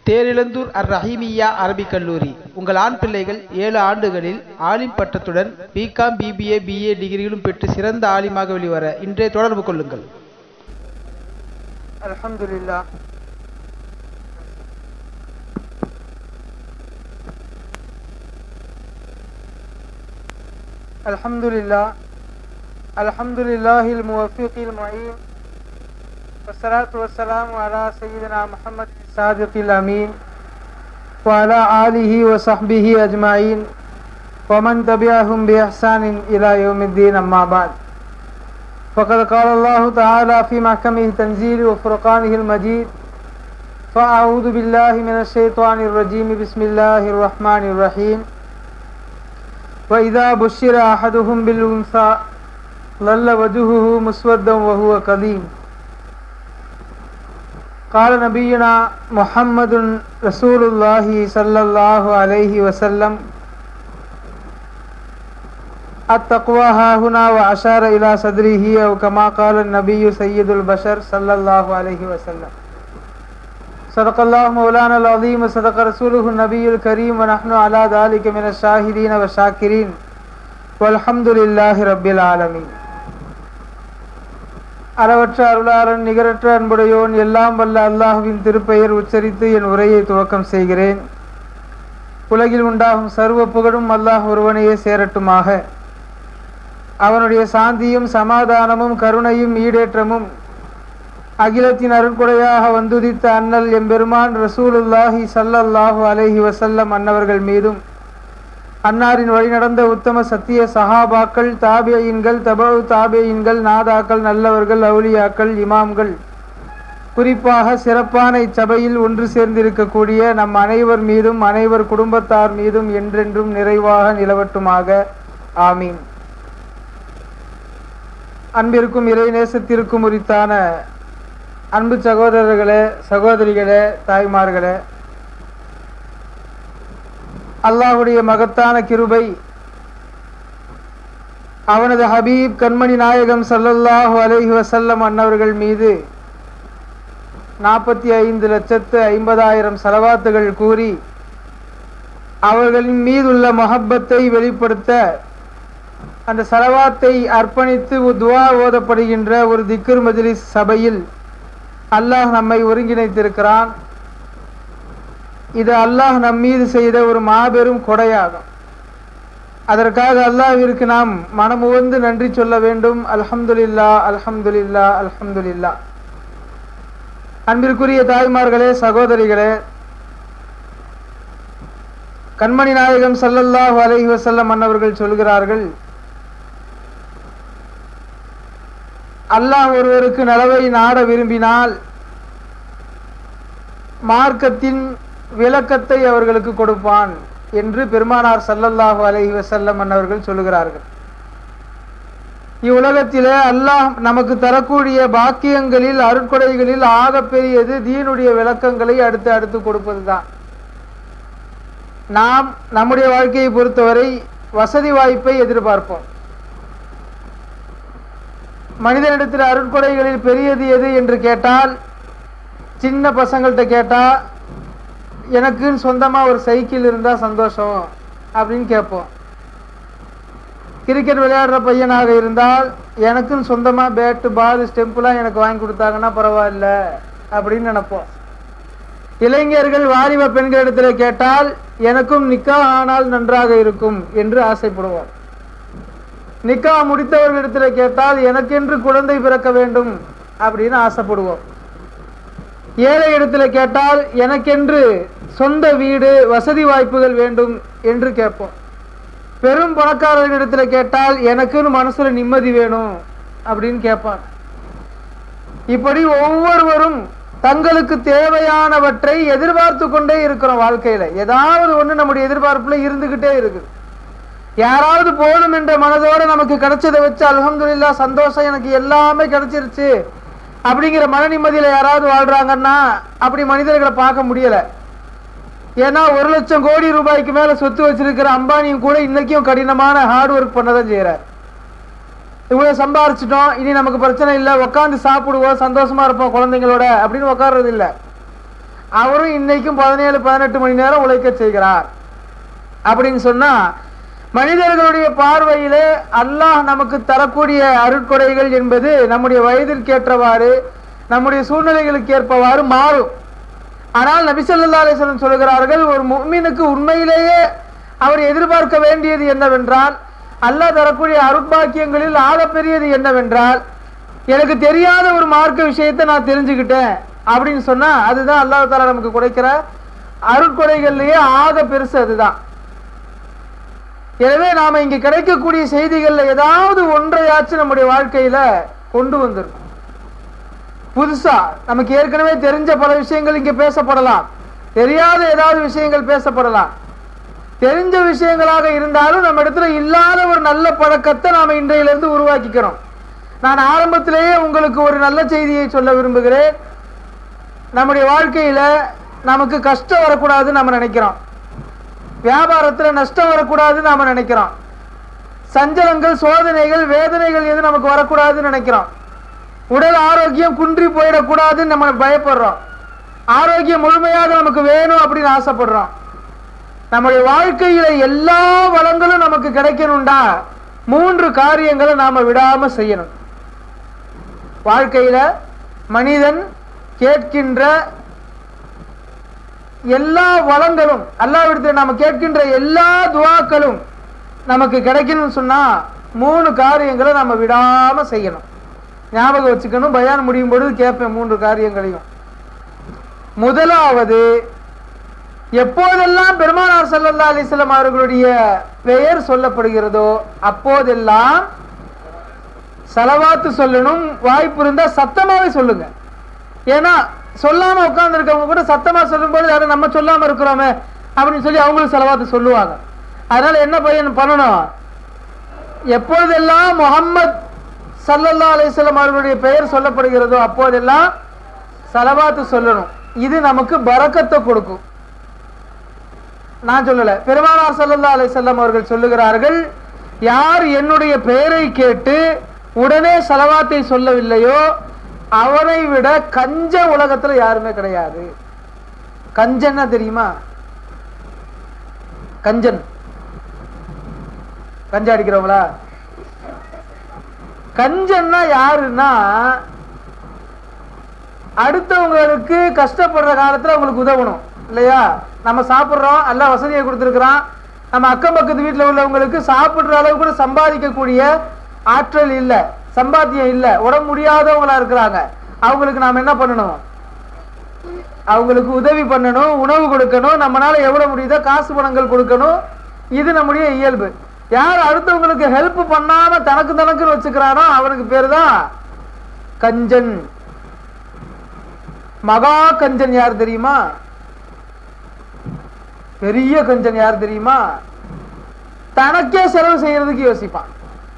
தேரிழந்தூர் அர் ரஹீமியா அரபிக் கல்லூரி உங்கள் ஆண் பிள்ளைகள் ஏழு ஆண்டுகளில் ஆலிம் பட்டத்துடன் பிகாம் பிபிஏ பிஏ டிகிரிகளும் பெற்று சிறந்த ஆலிமாக வெளிவர இன்றே தொடர்பு கொள்ளுங்கள் الحمد لله الحمد لله الحمد لله الموفق المعين والصلاة والسلام على سيدنا محمد الصادق الأمين وعلى آله وصحبه أجمعين ومن تبعهم بإحسان إلى يوم الدين أما بعد فقد قال الله تعالى في محكمه تنزيل وفرقانه المجيد فأعوذ بالله من الشيطان الرجيم بسم الله الرحمن الرحيم وإذا بشر أحدهم بالأنثى ظل وجهه مسودا وهو كظيم قال نبينا محمد رسول الله صلى الله عليه وسلم التقوى ها هنا وأشار إلى صدره أو كما قال النبي سيد البشر صلى الله عليه وسلم صدق الله مولانا العظيم وصدق رسوله النبي الكريم ونحن على ذلك من الشاهدين والشاكرين والحمد لله رب العالمين அளவற்ற அருளாளன் நிகரற்ற அன்புடையோன் எல்லாம் வல்ல அல்லாஹுவின் திருப்பெயர் உச்சரித்து என் உரையை துவக்கம் செய்கிறேன் உலகில் உண்டாகும் சர்வ புகழும் அல்லாஹ் ஒருவனையே சேரட்டுமாக அவனுடைய சாந்தியும் சமாதானமும் கருணையும் ஈடேற்றமும் அகிலத்தின் அருட்கொடையாக வந்துதித்த அண்ணல் எம்பெருமான் ரசூலுல்லாஹி சல்லல்லாஹு அலைஹி வசல்லம் அன்னவர்கள் மீதும் அன்னாரின் வழிநடந்த உத்தம சத்திய சஹாபாக்கள் தாபியயின்கள் தபவு தாபியயின்கள் நாதாக்கள் நல்லவர்கள் அவுலியாக்கள் இமாம்கள் குறிப்பாக சிறப்பான இச்சபையில் ஒன்று சேர்ந்திருக்கக்கூடிய நம் அனைவர் மீதும் அனைவர் குடும்பத்தார் மீதும் என்றென்றும் நிறைவாக நிலவட்டுமாக ஆமீன் அன்பிற்கும் இறை நேசத்திற்கும் உரித்தான அன்பு சகோதரர்களே சகோதரிகளே தாய்மார்களே அல்லாஹுடைய மகத்தான கிருபை அவனது ஹபீப் கண்மணி நாயகம் சல்லல்லாஹு அலைஹி வசல்லம் அன்னவர்கள் மீது நாற்பத்தி ஐந்து லட்சத்து ஐம்பதாயிரம் செலவாத்துகள் கூறி அவர்களின் மீதுள்ள மொஹப்பத்தை வெளிப்படுத்த அந்த செலவாத்தை அர்ப்பணித்து துவா ஓதப்படுகின்ற ஒரு திக்ர் மஜ்லிஸ் சபையில் அல்லாஹ் நம்மை ஒருங்கிணைத்திருக்கிறான் இது அல்லாஹ் நம் மீது செய்த ஒரு மாபெரும் கொடையாகும் அதற்காக அல்லாஹ்விற்கு நாம் மனமுவந்து நன்றி சொல்ல வேண்டும் அல்ஹம்துலில்லா அல்ஹம்துலில்லா அல்ஹம்துலில்லா அன்பிற்குரிய தாய்மார்களே சகோதரிகளே கண்மணி நாயகம் சல்லல்லாஹு அலைஹி வசல்லம் அன்னவர்கள் சொல்கிறார்கள் அல்லாஹ் ஒருவருக்கு நலவை நாட விரும்பினால் மார்க்கத்தின் விளக்கத்தை அவர்களுக்கு கொடுப்பான் என்று பெருமானார் சல்லல்லாஹு அலைஹி வசல்லம் அன்னவர்கள் சொல்லுகிறார்கள் இவ்வுலகத்திலே அல்லாஹ் நமக்கு தரக்கூடிய பாக்கியங்களில் அருட்கொடைகளில் ஆகப்பெரியது தீனுடைய விளக்கங்களை அடுத்து அடுத்து கொடுப்பதுதான் நாம் நம்முடைய வாழ்க்கையை பொறுத்தவரை வசதி வாய்ப்பை எதிர்பார்ப்போம் மனிதனிடத்தில் அருட்கொடைகளில் பெரியது எது என்று கேட்டால் சின்ன பசங்கள்கிட்ட கேட்டால் எனக்குன்னு சொந்தமாக ஒரு சைக்கிள் இருந்தால் சந்தோஷம் அப்படின்னு கேட்போம் கிரிக்கெட் விளையாடுற பையனாக இருந்தால் எனக்குன்னு சொந்தமாக பேட்டு பால் ஸ்டெம்புலாம் எனக்கு வாங்கி கொடுத்தாங்கன்னா பரவாயில்ல அப்படின்னு நினைப்போம் இளைஞர்கள் வாலிப பெண்களிடத்தில் கேட்டால் எனக்கும் நிக்கா ஆனால் நன்றாக இருக்கும் என்று ஆசைப்படுவோம் நிக்கா முடித்தவர்களிடத்தில் கேட்டால் எனக்கென்று குழந்தை பிறக்க வேண்டும் அப்படின்னு ஆசைப்படுவோம் ஏழை இடத்துல கேட்டால் எனக்கென்று சொந்த வீடு வசதி வாய்ப்புகள் வேண்டும் என்று கேட்போம் பெரும் பணக்காரர்களிடத்துல கேட்டால் எனக்குன்னு மனசுல நிம்மதி வேணும் அப்படின்னு கேட்பான் இப்படி ஒவ்வொருவரும் தங்களுக்கு தேவையானவற்றை எதிர்பார்த்து கொண்டே இருக்கிறோம் வாழ்க்கையில ஏதாவது ஒண்ணு நம்முடைய எதிர்பார்ப்புல இருந்துகிட்டே இருக்குது யாராவது போதும் என்ற மனதோட நமக்கு கிடைச்சதை வச்சு அலமதுல்லா சந்தோஷம் எனக்கு எல்லாமே கிடைச்சிருச்சு அப்படிங்கிற மன நிம்மதியில யாராவது வாழ்றாங்கன்னா அப்படி மனிதர்களை பார்க்க முடியல ஏன்னா ஒரு லட்சம் கோடி ரூபாய்க்கு மேல சொத்து வச்சிருக்கிற அம்பானியும் கூட இன்னைக்கும் கடினமான ஹார்ட் ஒர்க் பண்ணதான் செய்யறார் இவ்வளவு சம்பாரிச்சிட்டோம் இனி நமக்கு பிரச்சனை இல்லை உட்காந்து சாப்பிடுவோம் சந்தோஷமா இருப்போம் குழந்தைங்களோட அப்படின்னு உட்கார்றது இல்லை அவரும் இன்னைக்கும் பதினேழு பதினெட்டு மணி நேரம் உழைக்க செய்கிறார் அப்படின்னு சொன்னா மனிதர்களுடைய பார்வையிலே அல்லாஹ் நமக்கு தரக்கூடிய அருட்கொடைகள் என்பது நம்முடைய வயதிற்கேற்றவாறு நம்முடைய சூழ்நிலைகளுக்கு ஏற்பவாறு மாறும் ஆனால் நபிசல்லா அலிஸ்லம் சொல்கிறார்கள் ஒரு முஃமினுக்கு உண்மையிலேயே அவர் எதிர்பார்க்க வேண்டியது என்னவென்றால் அல்லாஹ் தரக்கூடிய அருட்பாக்கியங்களில் ஆகப்பெரியது என்னவென்றால் எனக்கு தெரியாத ஒரு மார்க்க விஷயத்தை நான் தெரிஞ்சுக்கிட்டேன் அப்படின்னு சொன்னா அதுதான் அல்லாஹ் தாலா நமக்கு கொடுக்கிற அருட்கொடைகள்லயே ஆக பெருசு அதுதான் எனவே நாம இங்க கிடைக்கக்கூடிய செய்திகள்ல ஏதாவது ஒன்றையாச்சும் நம்முடைய வாழ்க்கையில கொண்டு வந்திருக்கும் புதுசா நமக்கு ஏற்கனவே தெரிஞ்ச பல விஷயங்கள் இங்க பேசப்படலாம் தெரியாத ஏதாவது விஷயங்கள் பேசப்படலாம் தெரிஞ்ச விஷயங்களாக இருந்தாலும் நம்ம இடத்துல இல்லாத ஒரு நல்ல பழக்கத்தை நாம இன்றையிலிருந்து உருவாக்கிக்கிறோம் நான் ஆரம்பத்திலேயே உங்களுக்கு ஒரு நல்ல செய்தியை சொல்ல விரும்புகிறேன் நம்முடைய வாழ்க்கையில நமக்கு கஷ்டம் வரக்கூடாதுன்னு நம்ம நினைக்கிறோம் வியாபாரத்துல நஷ்டம் வரக்கூடாதுன்னு நாம நினைக்கிறோம் சஞ்சலங்கள் சோதனைகள் வேதனைகள் எது நமக்கு வரக்கூடாதுன்னு நினைக்கிறோம் உடல் ஆரோக்கியம் குன்றி போயிடக்கூடாதுன்னு நம்ம பயப்படுறோம் ஆரோக்கியம் முழுமையாக நமக்கு வேணும் அப்படின்னு ஆசைப்படுறோம் நம்முடைய வாழ்க்கையில எல்லா வளங்களும் நமக்கு கிடைக்கணும்டா மூன்று காரியங்களை நாம விடாம செய்யணும் வாழ்க்கையில மனிதன் கேட்கின்ற எல்லா வளங்களும் அல்லாவிடத்தில் நாம கேட்கின்ற எல்லா துவாக்களும் நமக்கு கிடைக்கணும்னு சொன்னா மூணு காரியங்களை நம்ம விடாம செய்யணும் ஞாபகம் வச்சுக்கணும் பயான் முடியும் பொழுது கேட்பேன் மூன்று காரியங்களையும் முதலாவது எப்போதெல்லாம் பெருமானார் ஸல்லல்லாஹு அலைஹி வஸல்லம் அவர்களுடைய பெயர் சொல்லப்படுகிறதோ அப்போதெல்லாம் சலவாத்து சொல்லணும் வாய்ப்பு இருந்தா சத்தமாவே சொல்லுங்க ஏன்னா சொல்லாம உட்கார்ந்து இருக்கவங்க கூட சத்தமா சொல்லும்போது யாரும் நம்ம சொல்லாம இருக்கிறோமே அப்படின்னு சொல்லி அவங்களும் செலவாத்து சொல்லுவாங்க அதனால என்ன பையன் பண்ணணும் எப்பொழுதெல்லாம் முகம்மது சல்லல்லா அலிஸ்லாம் அவர்களுடைய பெயர் சொல்லப்படுகிறதோ அப்போதெல்லாம் சலவாத்து சொல்லணும் இது நமக்கு பரக்கத்தை கொடுக்கும் நான் சொல்லல பெருமானார் சல்லல்லா அலிசல்லாம் அவர்கள் சொல்லுகிறார்கள் யார் என்னுடைய பெயரை கேட்டு உடனே சலவாத்தை சொல்லவில்லையோ அவரை விட கஞ்ச உலகத்துல யாருமே கிடையாது கஞ்சன்னா தெரியுமா கஞ்சன் கஞ்சா அடிக்கிறவங்களா கஞ்சன்னா யாருன்னா அடுத்தவங்களுக்கு கஷ்டப்படுற காலத்துல அவங்களுக்கு உதவணும் இல்லையா நம்ம சாப்பிட்றோம் எல்லாம் வசதியை கொடுத்துருக்குறான் நம்ம அக்கம் பக்கத்து வீட்டில் உள்ளவங்களுக்கு சாப்பிடுற அளவு கூட சம்பாதிக்கக்கூடிய ஆற்றல் இல்லை சம்பாத்தியம் இல்லை உடம்பு முடியாதவங்களா இருக்கிறாங்க அவங்களுக்கு நாம் என்ன பண்ணணும் அவங்களுக்கு உதவி பண்ணணும் உணவு கொடுக்கணும் நம்மளால எவ்வளவு முடியுதோ காசு பணங்கள் கொடுக்கணும் இது நம்முடைய இயல்பு யார் அடுத்தவங்களுக்கு ஹெல்ப் பண்ணாம தனக்கு தனக்குன்னு வச்சுக்கிறானோ அவனுக்கு பேரு தான் கஞ்சன் மகா கஞ்சன் யார் தெரியுமா பெரிய கஞ்சன் யார் தெரியுமா தனக்கே செலவு செய்யறதுக்கு யோசிப்பான்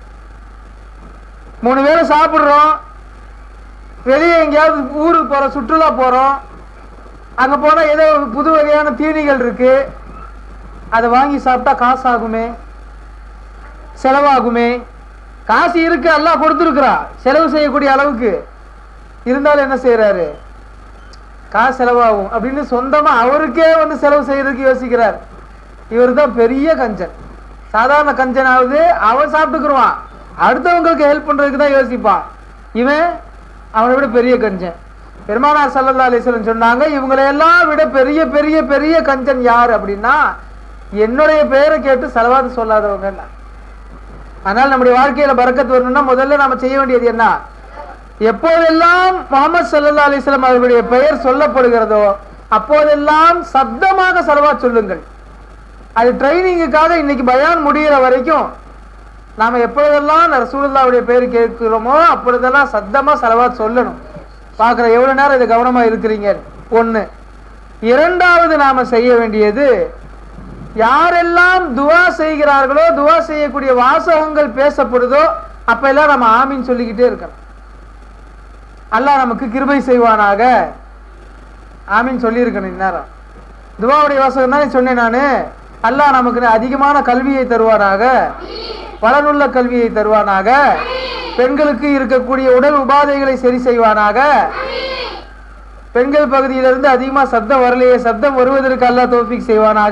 மூணு வேளை சாப்பிடுறோம் வெளியே எங்கேயாவது ஊருக்கு போறோம் சுற்றுலா போறோம் அங்க போனா ஏதோ ஒரு புது வகையான தீனிகள் இருக்கு அதை வாங்கி சாப்பிட்டா காசு ஆகுமே செலவாகுமே காசு இருக்கு எல்லாம் கொடுத்துருக்குறா செலவு செய்யக்கூடிய அளவுக்கு இருந்தாலும் என்ன செய்யறாரு காசு செலவாகும் அப்படின்னு சொந்தமா அவருக்கே வந்து செலவு செய்யறதுக்கு யோசிக்கிறார் இவர் தான் பெரிய கஞ்சன் சாதாரண கஞ்சனாவது அவன் சாப்பிட்டுக்குருவான் அடுத்தவங்களுக்கு ஹெல்ப் பண்றதுக்கு தான் யோசிப்பான் இவன் அவனை விட பெரிய கஞ்சன் பெருமானார் சல்லல்லா அலிஸ்வரன் சொன்னாங்க இவங்களை எல்லாம் விட பெரிய பெரிய பெரிய கஞ்சன் யார் அப்படின்னா என்னுடைய பெயரை கேட்டு செலவாது சொல்லாதவங்க ஆனால் நம்முடைய வாழ்க்கையில பறக்கத்து வரணும்னா முதல்ல நாம செய்ய வேண்டியது என்ன எப்போதெல்லாம் முகமது சல்லா அலிஸ்லாம் அவர்களுடைய பெயர் சொல்லப்படுகிறதோ அப்போதெல்லாம் சப்தமாக செலவா சொல்லுங்கள் அது ட்ரைனிங்குக்காக இன்னைக்கு பயான் முடிகிற வரைக்கும் நாம எப்பொழுதெல்லாம் ரசூலுல்லாவுடைய பேர் கேட்கிறோமோ அப்பொழுதெல்லாம் சத்தமா செலவாத் சொல்லணும் பார்க்குற எவ்வளவு நேரம் இது கவனமா இருக்கிறீங்க ஒண்ணு இரண்டாவது நாம செய்ய வேண்டியது யாரெல்லாம் துவா செய்கிறார்களோ துவா செய்யக்கூடிய வாசகங்கள் பேசப்படுதோ அப்ப எல்லாம் நம்ம ஆமீன் சொல்லிக்கிட்டே இருக்கணும் அல்லாஹ் நமக்கு கிருபை செய்வானாக ஆமீன் சொல்லியிருக்கணும் இந்நேரம் துவாவுடைய வாசகம் தானே சொன்னேன் நானு அல்லாஹ் நமக்கு அதிகமான கல்வியை தருவானாக பலனுள்ள கல்வியை தருவானாக பெண்களுக்கு இருக்கக்கூடிய உடல் உபாதைகளை சரி செய்வானாக பெண்கள் பகுதியிலிருந்து அதிகமா சத்தம் வரலையே சத்தம் வருவதற்கு அல்லாஹ் தௌஃபீக் செய்வானாக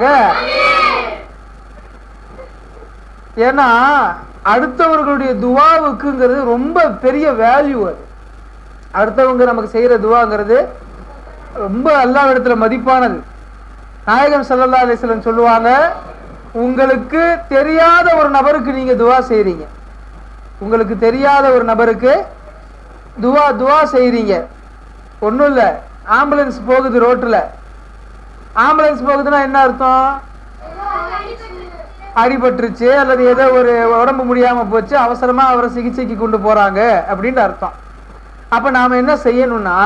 ஏன்னா அடுத்தவர்களுடைய துவாவுக்குங்கிறது ரொம்ப பெரிய வேல்யூ அது அடுத்தவங்க நமக்கு செய்யற துவாங்கிறது ரொம்ப அல்லாஹ் இடத்துல மதிப்பானது நாயகம் ஸல்லல்லாஹு அலைஹி வஸல்லம் சொல்லுவாங்க உங்களுக்கு தெரியாத ஒரு நபருக்கு நீங்க துவா செய்றீங்க உங்களுக்கு தெரியாத ஒரு நபருக்கு துவா துவா செய்றீங்க ஒன்றும் இல்லை ஆம்புலன்ஸ் போகுது ரோட்டில் ஆம்புலன்ஸ் போகுதுன்னா என்ன அர்த்தம் அடிபட்டுருச்சு அல்லது ஏதோ ஒரு உடம்பு முடியாம போச்சு அவசரமா அவரை சிகிச்சைக்கு கொண்டு போறாங்க அப்படின்னு அர்த்தம் அப்ப நாம என்ன செய்யணும்னா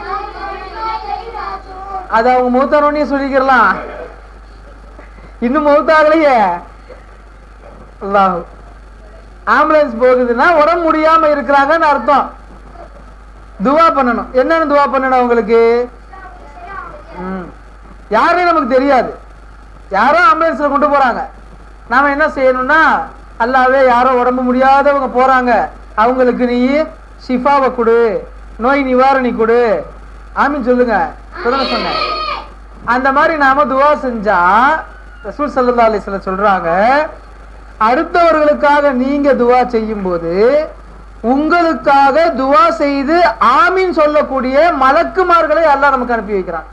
அது அவங்க மூத்தானோடனே சொல்லிக்கிறலாம் இன்னும் மௌத்தாகலையே அல்லாஹ் ஆம்புலன்ஸ் போகுதுன்னா உடம்பு முடியாம இருக்கிறாங்கன்னு அர்த்தம் துவா பண்ணணும் என்னன்னு துவா பண்ணணும் அவங்களுக்கு ம். யாருன்னு நமக்கு தெரியாது யாரோ ஆம்புலன்ஸ்ல கொண்டு போறாங்க நாம என்ன செய்யணும்னா அல்லாவே யாரோ உடம்பு முடியாதவங்க போறாங்க அவங்களுக்கு நீ ஷிஃபாவை கொடு நோய் நிவாரணி கொடு ஆமீன் சொல்லுங்க சொல்லுங்க சொன்னேன் அந்த மாதிரி நாம துவா செஞ்சா ரசூல் சல்லா அலிஸ்ல சொல்றாங்க அடுத்தவர்களுக்காக நீங்க துவா செய்யும் போது உங்களுக்காக துவா செய்து ஆமீன் சொல்லக்கூடிய மலக்குமார்களை அல்லாஹ் நமக்கு அனுப்பி வைக்கிறான்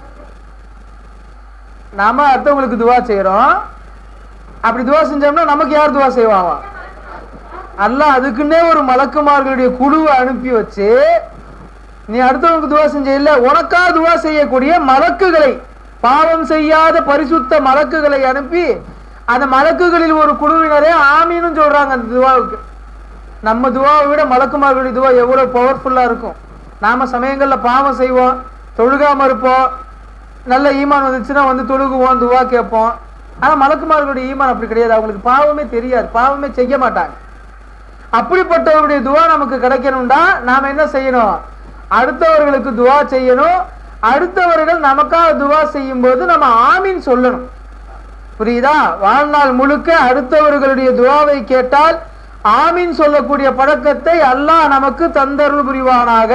நாம அடுத்தவங்களுக்கு துவா செய்யறோம் அப்படி துவா செஞ்சோம்னா நமக்கு யார் துவா செய்வாங்க அல்லாஹ் அதுக்குன்னே ஒரு மலக்குமார்களுடைய குழுவை அனுப்பி வச்சு நீ அடுத்தவங்களுக்கு துவா செஞ்ச இல்ல உனக்கா துவா செய்யக்கூடிய மலக்குகளை பாவம் செய்யாத பரிசுத்த மலக்குகளை அனுப்பி அந்த மலக்குகளில் ஒரு குழுவினரே ஆமீனும் சொல்றாங்க அந்த துவாவுக்கு நம்ம துவாவை விட மலக்குமார்களுடைய துவா எவ்வளவு பவர்ஃபுல்லா இருக்கும் நாம சமயங்கள்ல பாவம் செய்வோம் தொழுகாம இருப்போம் நல்ல ஈமான் வந்துச்சுன்னா வந்து தொழுகுவோம் துவா கேட்போம் ஆனா மலக்குமார்களுடைய ஈமான் அப்படி கிடையாது அவங்களுக்கு பாவமே தெரியாது பாவமே செய்ய மாட்டாங்க அப்படிப்பட்டவருடைய துவா நமக்கு கிடைக்கணும்டா நாம என்ன செய்யணும் அடுத்தவர்களுக்கு துவா செய்யணும் அடுத்தவர்கள் நமக்காக துவா செய்யும் போது நம்ம ஆமீன் சொல்லணும் புரியுதா வாழ்நாள் முழுக்க அடுத்தவர்களுடைய துவாவை கேட்டால் ஆமீன் சொல்லக்கூடிய பழக்கத்தை அல்லாஹ் நமக்கு தந்தருள் புரிவானாக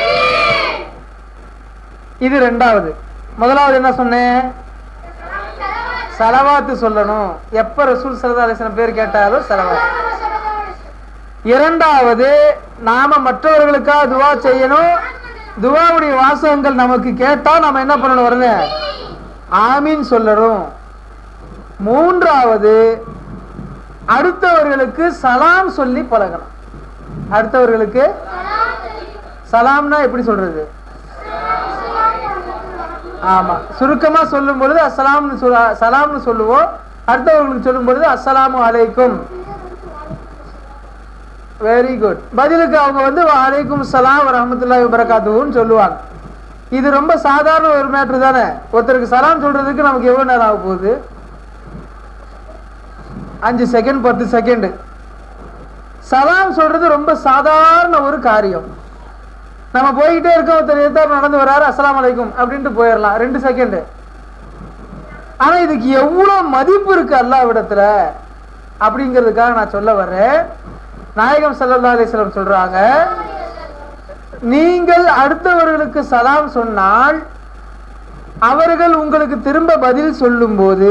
இது ரெண்டாவது முதலாவது என்ன சொன்னேன் சலவாத்து சொல்லணும் எப்ப ரசூல் சல்லா அலிஸ்லாம் பேர் கேட்டாலும் சலவாத் இரண்டாவது நாம மற்றவர்களுக்காக துவா செய்யணும் துவாவுடைய வாசகங்கள் நமக்கு கேட்டா நம்ம என்ன பண்ணணும் வரல ஆமீன் சொல்லணும் மூன்றாவது அடுத்தவர்களுக்கு சலாம் சொல்லி பழகணும் அடுத்தவர்களுக்கு சலாம்னா எப்படி சொல்றது ஆமா சுருக்கமா சொல்லும் பொழுது அஸ்ஸலாம்னு சொல்ல சலாம்னு சொல்லுவோம் அடுத்தவர்களுக்கு சொல்லும் பொழுது அஸ்ஸலாமு அலைக்கும் வெரி குட் பதிலுக்கு அவங்க வந்து அலைக்கும் சலாம் ரஹமத்துல்லாஹி வரகாத்துன்னு சொல்லுவாங்க இது ரொம்ப சாதாரண ஒரு மேட்ரு தானே ஒருத்தருக்கு சலாம் சொல்றதுக்கு நமக்கு எவ்வளவு நேரம் ஆக போகுது அஞ்சு செகண்ட் பத்து செகண்ட் சலாம் சொல்றது ரொம்ப சாதாரண ஒரு காரியம் நம்ம போய்கிட்டே இருக்கோம் ஒருத்தர் எதிர்த்தாப்புல நடந்து வராரு அஸ்ஸலாமு அலைக்கும் அப்படின்ட்டு போயிடலாம் ரெண்டு செகண்ட் ஆனா இதுக்கு எவ்வளவு மதிப்பு இருக்கு அல்லாவிடத்துல அப்படிங்கிறதுக்காக நான் சொல்ல வர்றேன் நாயகம் ஸல்லல்லாஹு அலைஹி வஸல்லம் சொல்றாங்க நீங்கள் அடுத்தவர்களுக்கு சலாம் சொன்னால் அவர்கள் உங்களுக்கு திரும்ப பதில் சொல்லும்போது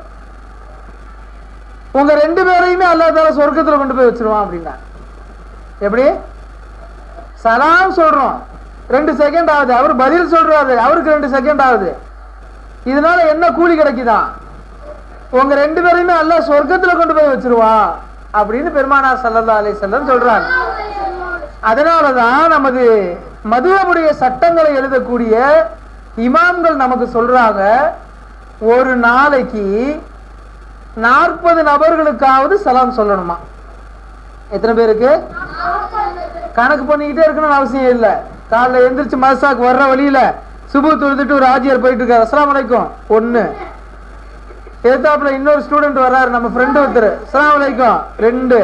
உங்க ரெண்டு பேரையுமே அல்லா தால சொர்க்கத்துல கொண்டு போய் வச்சிருவான் அப்படின்னா எப்படி சலாம் சொல்றோம் ரெண்டு செகண்ட் ஆகுது அவர் பதில் சொல்றாரு அவருக்கு ரெண்டு செகண்ட் ஆகுது இதனால என்ன கூலி கிடைக்குதான் உங்க ரெண்டு பேரையுமே அல்லாஹ் சொர்க்கத்துல கொண்டு போய் வச்சிருவான் அப்படின்னு பெருமானார் ஸல்லல்லாஹு அலைஹி வஸல்லம் சொல்றாங்க அதனாலதான் நமது மதுவமுடைய சட்டங்களை எழுதக்கூடிய இமாம்கள் நமக்கு சொல்றாங்க ஒரு நாளைக்கு நாற்பது நபர்களுக்காவது சலாம் சொல்லணுமா எத்தனை பேருக்கு கணக்கு பண்ணிக்கிட்டே இருக்கணும்னு அவசியம் இல்லை காலைல எந்திரிச்சு மதசாக்கு வர்ற வழியில சுபு தொழுதுட்டு ஒரு ஆஜியார் போயிட்டு இருக்காரு அஸ்லாம் வலைக்கும் ஒண்ணு எதிர்த்தாப்புல இன்னொரு ஸ்டூடெண்ட் வர்றாரு நம்ம ஃப்ரெண்டு ஒருத்தர் அஸ்லாம் வலைக்கும் ரெண்டு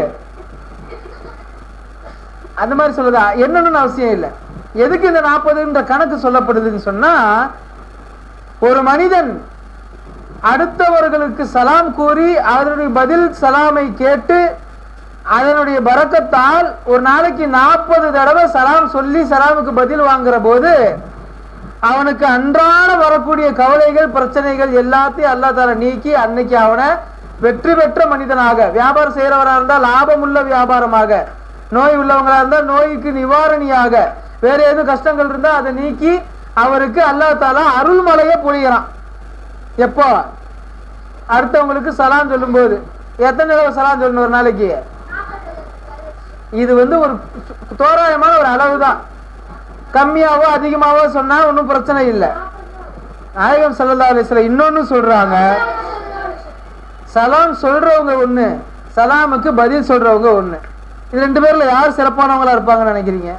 அந்த மாதிரி சொல்லுதா என்னன்னு அவசியம் இல்லை எதுக்கு இந்த நாற்பதுன்ற கணக்கு சொல்லப்படுதுன்னு சொன்னா ஒரு மனிதன் அடுத்தவர்களுக்கு சலாம் கூறி அதனுடைய பதில் சலாமை கேட்டு அதனுடைய பரக்கத்தால் ஒரு நாளைக்கு நாற்பது தடவை சலாம் சொல்லி சலாமுக்கு பதில் வாங்குற போது அவனுக்கு அன்றாட வரக்கூடிய கவலைகள் பிரச்சனைகள் எல்லாத்தையும் அல்லா தால நீக்கி அன்னைக்கு அவனை வெற்றி பெற்ற மனிதனாக வியாபாரம் செய்யறவரா இருந்தால் லாபமுள்ள வியாபாரமாக நோய் உள்ளவங்களா இருந்தால் நோய்க்கு நிவாரணியாக வேற எதுவும் கஷ்டங்கள் இருந்தா அதை நீக்கி அவருக்கு அல்லா தாலா அருள்மலையை பொழிகிறான் எப்போ அடுத்தவங்களுக்கு சலாம் சொல்லும்போது எத்தனை தடவை சலாம் சொல்லணும் ஒரு நாளைக்கு இது வந்து ஒரு தோராயமான ஒரு அளவு தான் கம்மியாவோ அதிகமாவோ சொன்னா ஒன்றும் பிரச்சனை இல்லை நாயகம் சல்லா அலிஸ்ல இன்னொன்னு சொல்றாங்க சலாம் சொல்றவங்க ஒண்ணு சலாமுக்கு பதில் சொல்றவங்க ஒண்ணு இது ரெண்டு பேர்ல யார் சிறப்பானவங்களா இருப்பாங்கன்னு நினைக்கிறீங்க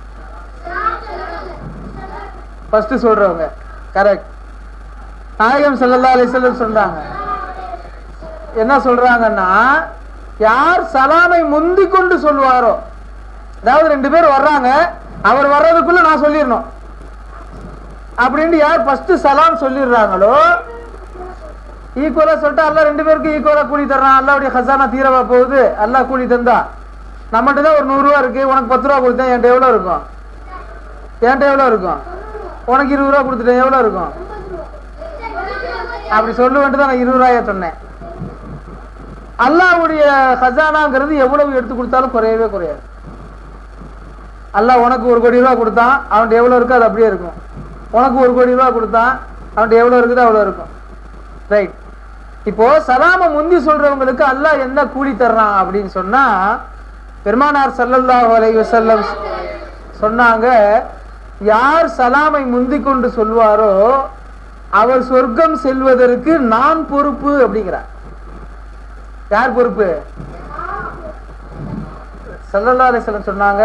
ஃபர்ஸ்ட் சொல்றவங்க கரெக்ட் நாயகம் சல்லா அலிஸ்லம் சொல்றாங்க என்ன சொல்றாங்கன்னா யார் சலாமை முந்தி கொண்டு சொல்வாரோ அதாவது ரெண்டு பேர் வர்றாங்க அவர் வர்றதுக்குள்ள நான் சொல்லிடணும் அப்படின்னு யார் ஃபர்ஸ்ட் சலாம் சொல்லிடுறாங்களோ ஈக்குவலா சொல்லிட்டு அல்ல ரெண்டு பேருக்கு ஈக்குவலா கூலி தர்றான் அல்லாவுடைய ஹசானா தீரவா போகுது அல்லாஹ் கூலி தந்தா நம்மகிட்ட தான் ஒரு நூறுரூவா இருக்கு உனக்கு பத்து ரூபா கொடுத்தேன் என்கிட்ட எவ்வளோ இருக்கும் என்கிட்ட எவ்வளோ இருக்கும் உனக்கு இருபது ரூபா கொடுத்துட்டேன் எவ்வளோ இருக்கும் அப்படி சொல்லுவேன்ட்டு தான் நான் இருபது ரூபாய சொன்னேன் அல்லாஹ்வுடைய ஹசானாங்கிறது எவ்வளவு எடுத்து கொடுத்தாலும் குறையவே குறையாது அல்லாஹ் உனக்கு ஒரு கோடி ரூபா கொடுத்தான் அவன்கிட்ட எவ்வளோ இருக்கோ அது அப்படியே இருக்கும் உனக்கு ஒரு கோடி ரூபா கொடுத்தான் அவன்கிட்ட எவ்வளோ இருக்குதோ அவ்வளோ இருக்கும் ரைட் இப்போ சலாம முந்தி சொல்றவங்களுக்கு அல்லாஹ் என்ன கூலி தர்றான் அப்படின்னு சொன்னா பெருமானார் ஸல்லல்லாஹு அலைஹி வஸல்லம் சொன்னாங்க யார் சலாமை முந்தி கொண்டு சொல்வாரோ அவர் சொர்க்கம் செல்வதற்கு நான் பொறுப்பு அப்படிங்கிறார் யார் பொறுப்பு சல்லல்லா அலிஸ்லம் சொன்னாங்க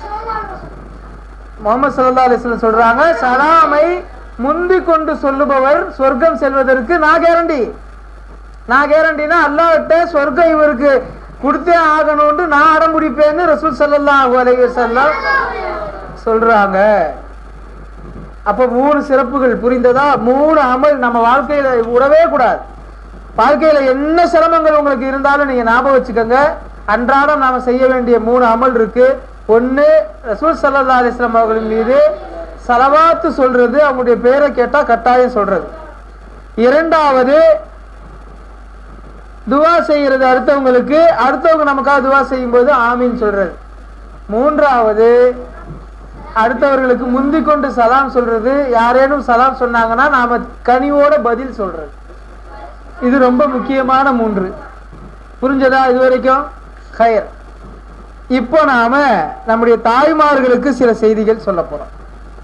முகமது சல்லா அலிஸ்லம் சொல்றாங்க சலாமை முந்தி கொண்டு சொல்லுபவர் சொர்க்கம் செல்வதற்கு நான் கேரண்டி நான் கேரண்டினா அல்லாஹ்ட்ட சொர்க்கம் இவருக்கு கொடுத்தே ஆகணும்னு நான் அடம் பிடிப்பேன்னு ரசூல் ஸல்லல்லாஹு அலைஹி வஸல்லம் சொல்றாங்க அப்ப மூணு சிறப்புகள் புரிந்ததா மூணு அமல் நம்ம வாழ்க்கையில விடவே கூடாது வாழ்க்கையில என்ன சிரமங்கள் உங்களுக்கு இருந்தாலும் நீங்க ஞாபகம் வச்சுக்கோங்க அன்றாடம் நாம செய்ய வேண்டிய மூணு அமல் இருக்கு ஒண்ணு ரசூல் சல்லா அலிஸ்லாம் அவர்களின் மீது சலவாத்து சொல்றது அவங்களுடைய பேரை கேட்டா கட்டாயம் சொல்றது இரண்டாவது துவா செய்யறது அடுத்தவங்களுக்கு அடுத்தவங்க நமக்காக துவா செய்யும்போது ஆமீன் சொல்றது மூன்றாவது அடுத்தவர்களுக்கு முந்தி கொண்டு சலாம் சொல்றது யாரேனும் சலாம் சொன்னாங்கன்னா நாம கனிவோட பதில் சொல்றது இது ரொம்ப முக்கியமான மூன்று புரிஞ்சதா இது வரைக்கும் கயர் இப்போ நாம நம்முடைய தாய்மார்களுக்கு சில செய்திகள் சொல்ல போறோம்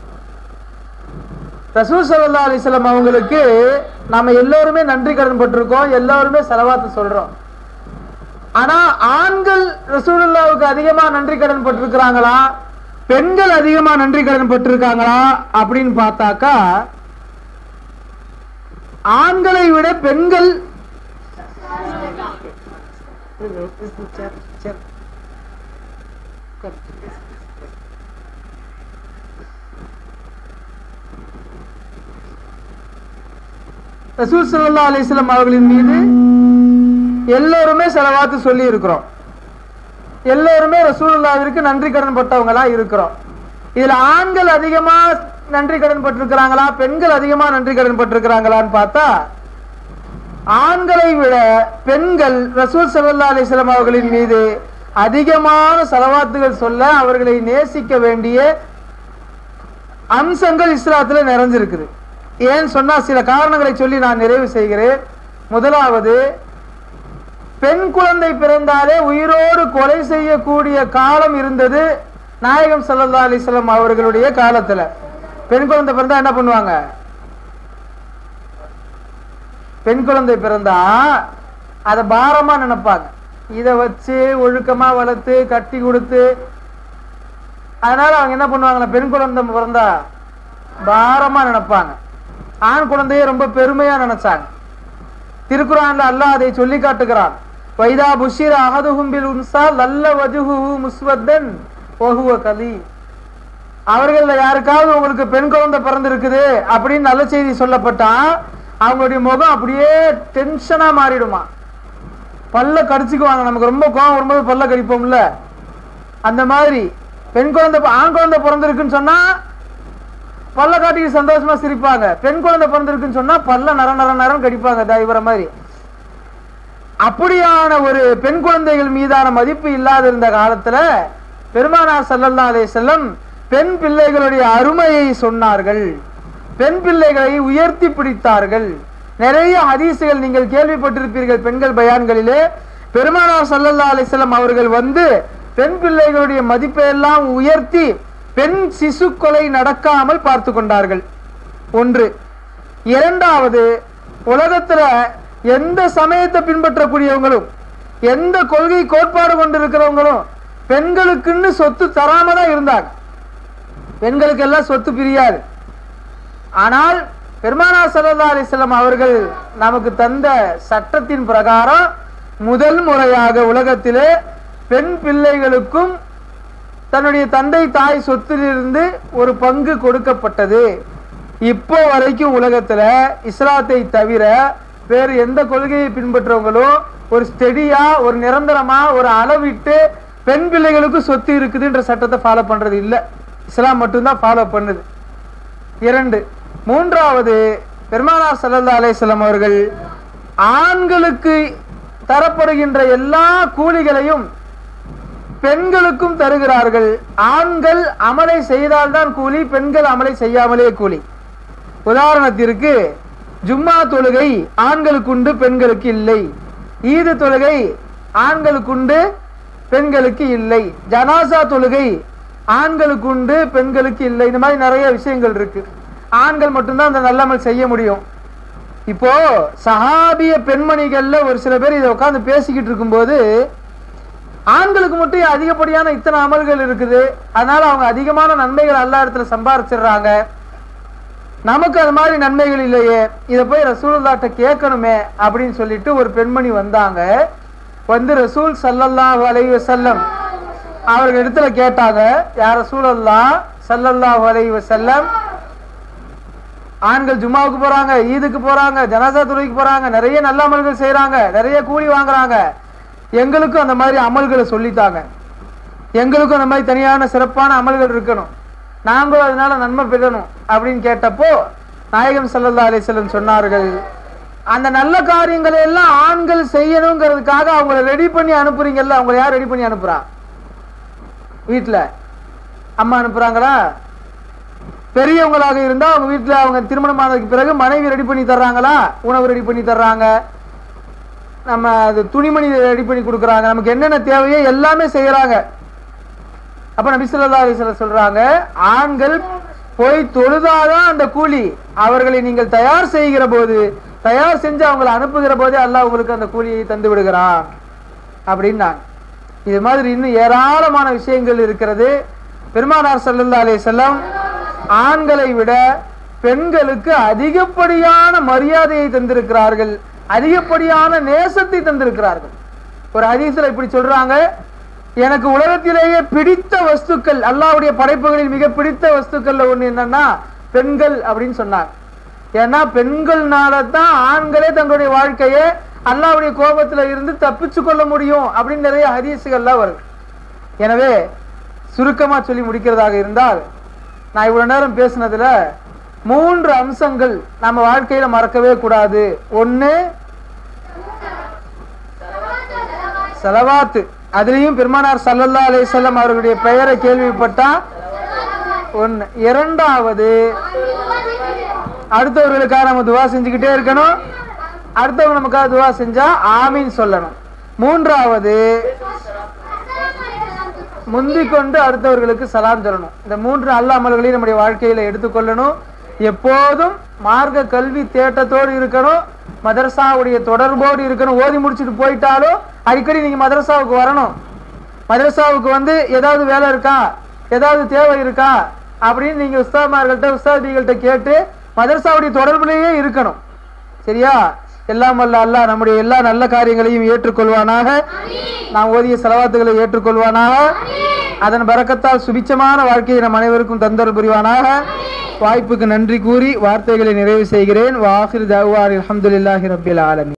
ரசூல் சல்லா அலிஸ்லாம் அவங்களுக்கு நாம எல்லோருமே நன்றி கடன் பட்டிருக்கோம் எல்லாருமே செலவாத்து சொல்றோம் ஆனா ஆண்கள் ரசூலுல்லாவுக்கு அதிகமா நன்றி கடன் பட்டிருக்கிறாங்களா பெண்கள் அதிகமா நன்றி கடன் பட்டிருக்காங்களா அப்படின்னு பார்த்தாக்கா ஆண்களை விட பெண்கள் ரசூல் சல்லா அலிஸ்லாம் அவர்களின் மீது எல்லோருமே செலவாத்து சொல்லி இருக்கிறோம் எல்லோருமே ரசூலுல்லாவிற்கு நன்றி கடன் பட்டவங்களா இருக்கிறோம் இதுல ஆண்கள் அதிகமா நன்றி கடன் பட்டிருக்கிறாங்களா பெண்கள் அதிகமா நன்றி கடன் பட்டிருக்கிறாங்களான்னு பார்த்தா ஆண்களை விட பெண்கள் ரசூல் சல்லா அலிஸ்லாம் அவர்களின் மீது அதிகமான செலவாத்துகள் சொல்ல அவர்களை நேசிக்க வேண்டிய அம்சங்கள் இஸ்லாத்துல நிறைஞ்சிருக்குது ஏன்னு சொன்னா சில காரணங்களை சொல்லி நான் நிறைவு செய்கிறேன் முதலாவது பெண் குழந்தை பிறந்தாலே உயிரோடு கொலை செய்யக்கூடிய காலம் இருந்தது நாயகம் சல்லா அலிஸ்லாம் அவர்களுடைய காலத்துல பெண் குழந்தை பிறந்தா என்ன பண்ணுவாங்க பெண் குழந்தை பிறந்தா அதை பாரமா நினைப்பாங்க இதை வச்சு ஒழுக்கமா வளர்த்து கட்டி கொடுத்து அதனால அவங்க என்ன பண்ணுவாங்கன்னா பெண் குழந்தை பிறந்தா பாரமா நினைப்பாங்க ஆண் குழந்தைய ரொம்ப பெருமையா நினைச்சாங்க திருக்குறான்ல அல்லாஹ் அதை சொல்லி காட்டுகிறான் வைதா புஷிர அகதுஹும் பில் உன்சா லல்ல வஜுஹு முஸ்வத்தன் வஹுவ கலி அவர்கள யாருக்காவது உங்களுக்கு பெண் குழந்தை பிறந்திருக்குது அப்படின்னு நல்ல செய்தி சொல்லப்பட்டா அவங்களுடைய முகம் அப்படியே டென்ஷனா மாறிடுமா பல்ல கடிச்சுக்குவாங்க நமக்கு ரொம்ப கோவம் வரும்போது பல்ல கடிப்போம்ல அந்த மாதிரி பெண் குழந்தை ஆண் குழந்தை பிறந்திருக்குன்னு சொன்னா பல்ல காட்டிட்டு சந்தோஷமா சிரிப்பாங்க பெண் குழந்தை பிறந்திருக்குன்னு சொன்னா பல்ல நர நர நரம் கடிப்பாங்க இதா இவரை மாதிரி அப்படியான ஒரு பெண் குழந்தைகள் மீதான மதிப்பு இல்லாத இருந்த காலத்துல பெருமானார் ஸல்லல்லாஹு அலைஹி வஸல்லம் பெண் பிள்ளைகளுடைய அருமையை சொன்னார்கள் பெண் பிள்ளைகளை உயர்த்தி பிடித்தார்கள் நிறைய ஹதீசுகள் நீங்கள் கேள்விப்பட்டிருப்பீர்கள் பெண்கள் பயான்களிலே பெருமானார் ஸல்லல்லாஹு அலைஹி வஸல்லம் அவர்கள் வந்து பெண் பிள்ளைகளுடைய மதிப்பை எல்லாம் உயர்த்தி பெண் சிசு கொலை நடக்காமல் பார்த்து கொண்டார்கள் ஒன்று இரண்டாவது உலகத்துல எந்த சமயத்தை பின்பற்றக்கூடியவங்களும் எந்த கொள்கை கோட்பாடு கொண்டிருக்கிறவங்களும் பெண்களுக்குன்னு சொத்து தராம தான் இருந்தாங்க பெண்களுக்கு எல்லாம் சொத்து பிரியாது ஆனால் பெருமானார் ஸல்லல்லாஹு அலைஹி வஸல்லம் அவர்கள் நமக்கு தந்த சட்டத்தின் பிரகாரம் முதல் முறையாக உலகத்திலே பெண் பிள்ளைகளுக்கும் தன்னுடைய தந்தை தாய் சொத்திலிருந்து ஒரு பங்கு கொடுக்கப்பட்டது இப்போ வரைக்கும் உலகத்துல இஸ்லாத்தை தவிர வேறு எந்த கொள்கையை பின்பற்றவங்களும் ஒரு ஸ்டெடியா ஒரு நிரந்தரமா ஒரு அளவிட்டு பெண் பிள்ளைகளுக்கு சொத்து இருக்குதுன்ற சட்டத்தை ஃபாலோ பண்றது இல்ல இஸ்லாம் மட்டும்தான் ஃபாலோ பண்ணுது இரண்டு மூன்றாவது பெருமானார் ஸல்லல்லாஹு அலைஹி வஸல்லம் அவர்கள் ஆண்களுக்கு தரப்படுகின்ற எல்லா கூலிகளையும் பெண்களுக்கும் தருகிறார்கள் ஆண்கள் அமலை செய்தால்தான் கூலி பெண்கள் அமலை செய்யாமலே கூலி உதாரணத்திற்கு ஜும்மா தொழுகை ஆண்களுக்குண்டு பெண்களுக்கு இல்லை ஈது தொழுகை ஆண்களுக்குண்டு பெண்களுக்கு இல்லை ஜனாசா தொழுகை ஆண்களுக்குண்டு பெண்களுக்கு இல்லை இந்த மாதிரி நிறைய விஷயங்கள் இருக்கு ஆண்கள் மட்டும்தான் அந்த நல்லமல் செய்ய முடியும் இப்போ சஹாபிய பெண்மணிகள்ல ஒரு சில பேர் இதை உட்கார்ந்து பேசிக்கிட்டு இருக்கும்போது ஆண்களுக்கு மட்டும் ஏன் அதிகப்படியான இத்தனை அமல்கள் இருக்குது அதனால அவங்க அதிகமான நன்மைகள் எல்லா இடத்துல சம்பாரிச்சிடுறாங்க நமக்கு அது மாதிரி நன்மைகள் இல்லையே இதை போய் ரசூலுல்லாட்ட கேட்கணுமே அப்படின்னு சொல்லிட்டு ஒரு பெண்மணி வந்தாங்க வந்து ரசூல் ஸல்லல்லாஹு அலைஹி வஸல்லம் அவர்கள் இடத்துல கேட்டாங்க யார் ரசூலல்லா ஸல்லல்லாஹு அலைஹி வஸல்லம் ஆண்கள் ஜும்மாவுக்கு போறாங்க ஈதுக்கு போறாங்க ஜனாசா துறைக்கு போறாங்க நிறைய நல்ல அமல்கள் செய்றாங்க நிறைய கூலி வாங்குறாங்க எங்களுக்கும் அந்த மாதிரி அமல்களை சொல்லித்தாங்க எங்களுக்கும் அந்த மாதிரி தனியான சிறப்பான அமல்கள் இருக்கணும் நாங்களும் அதனால நன்மை பெறணும் அப்படின்னு கேட்டப்போ நாயகம் ஸல்லல்லாஹு அலைஹி வஸல்லம் சொன்னார்கள் அந்த நல்ல காரியங்களை எல்லாம் ஆண்கள் செய்யணுங்கிறதுக்காக அவங்கள ரெடி பண்ணி அனுப்புறீங்கல்ல அவங்கள யார் ரெடி பண்ணி அனுப்புறா வீட்டில் அம்மா அனுப்புறாங்களா பெரியவங்களாக இருந்தா அவங்க வீட்டுல அவங்க திருமணம் ஆனதுக்கு பிறகு மனைவி ரெடி பண்ணி தர்றாங்களா உணவு ரெடி பண்ணி தர்றாங்க நம்ம அது துணிமணி ரெடி பண்ணி கொடுக்குறாங்க நமக்கு என்னென்ன தேவையோ எல்லாமே செய்யறாங்க அப்ப நபி ஸல்லல்லாஹு அலைஹி வஸல்லம் சொல்றாங்க ஆண்கள் போய் தொழுதாதான் அந்த கூலி அவர்களை நீங்கள் தயார் செய்கிற போது தயார் செஞ்சு அவங்களை அனுப்புகிற போதே அல்லாஹ் உங்களுக்கு அந்த கூலியை தந்து விடுகிறான் அப்படின்னாங்க இது மாதிரி இன்னும் ஏராளமான விஷயங்கள் இருக்கிறது பெருமானார் ஸல்லல்லாஹு அலைஹி வஸல்லம் ஆண்களை விட பெண்களுக்கு அதிகப்படியான மரியாதையை தந்திருக்கிறார்கள் அதிகப்படியான நேசத்தை தந்திருக்கிறார்கள் ஒரு ஹதீஸ்ல இப்படி சொல்றாங்க எனக்கு உலகத்திலேயே பிடித்த வஸ்துக்கள் அல்லாஹ்வுடைய படைப்புகளில் மிக பிடித்த வஸ்துக்கள்ல ஒண்ணு என்னன்னா பெண்கள் அப்படின்னு சொன்னாங்க ஏன்னா பெண்கள்னால தான் ஆண்களே தங்களுடைய வாழ்க்கையை அல்லாஹ்வுடைய கோபத்துல இருந்து தப்பிச்சு கொள்ள முடியும் அப்படின்னு நிறைய ஹதீஸுகள்லாம் வருது எனவே சுருக்கமா சொல்லி முடிக்கிறதாக இருந்தால் நான் இவ்வளவு நேரம் பேசினதுல மூன்று அம்சங்கள் நம்ம வாழ்க்கையில மறக்கவே கூடாது ஒண்ணு செலவாத்து அதுலயும் பெருமானார் ஸல்லல்லாஹு அலைஹி வஸல்லம் அவர்களுடைய பெயரை கேள்விப்பட்டா ஒண்ணு இரண்டாவது அடுத்தவர்களுக்காக நம்ம துவா செஞ்சுக்கிட்டே இருக்கணும் அடுத்தவங்க நமக்காக துவா செஞ்சா ஆமீன் சொல்லணும் மூன்றாவது முந்திக் கொண்டு அடுத்தவர்களுக்கு சலாம் சொல்லணும் இந்த மூன்று நல்ல அமல்களையும் நம்முடைய வாழ்க்கையில எடுத்துக்கொள்ளணும் எப்போதும் மார்க்க கல்வி தேட்டத்தோடு இருக்கணும் மதரசாவுடைய தொடர்போடு இருக்கணும் ஓதி முடிச்சுட்டு போயிட்டாலும் அடிக்கடி நீங்க மதரசாவுக்கு வரணும் மதரசாவுக்கு வந்து ஏதாவது வேலை இருக்கா ஏதாவது தேவை இருக்கா அப்படின்னு நீங்க உஸ்தாமார்கள்ட்ட உஸ்தாதிகள்கிட்ட கேட்டு மதரசாவுடைய தொடர்புலேயே இருக்கணும் சரியா எல்லாம் வல்ல அல்லாஹ் நம்முடைய எல்லா நல்ல காரியங்களையும் ஏற்றுக்கொள்வானாக நாம் ஓதிய செலவாத்துகளை ஏற்றுக்கொள்வானாக அதன் பறக்கத்தால் சுபிச்சமான வாழ்க்கையை நம் அனைவருக்கும் தந்தல் புரிவானாக வாய்ப்புக்கு நன்றி கூறி வார்த்தைகளை நிறைவு செய்கிறேன் வாஹிர் தவார் அல்ஹம்துலில்லாஹி ரப்பில் ஆலமீன்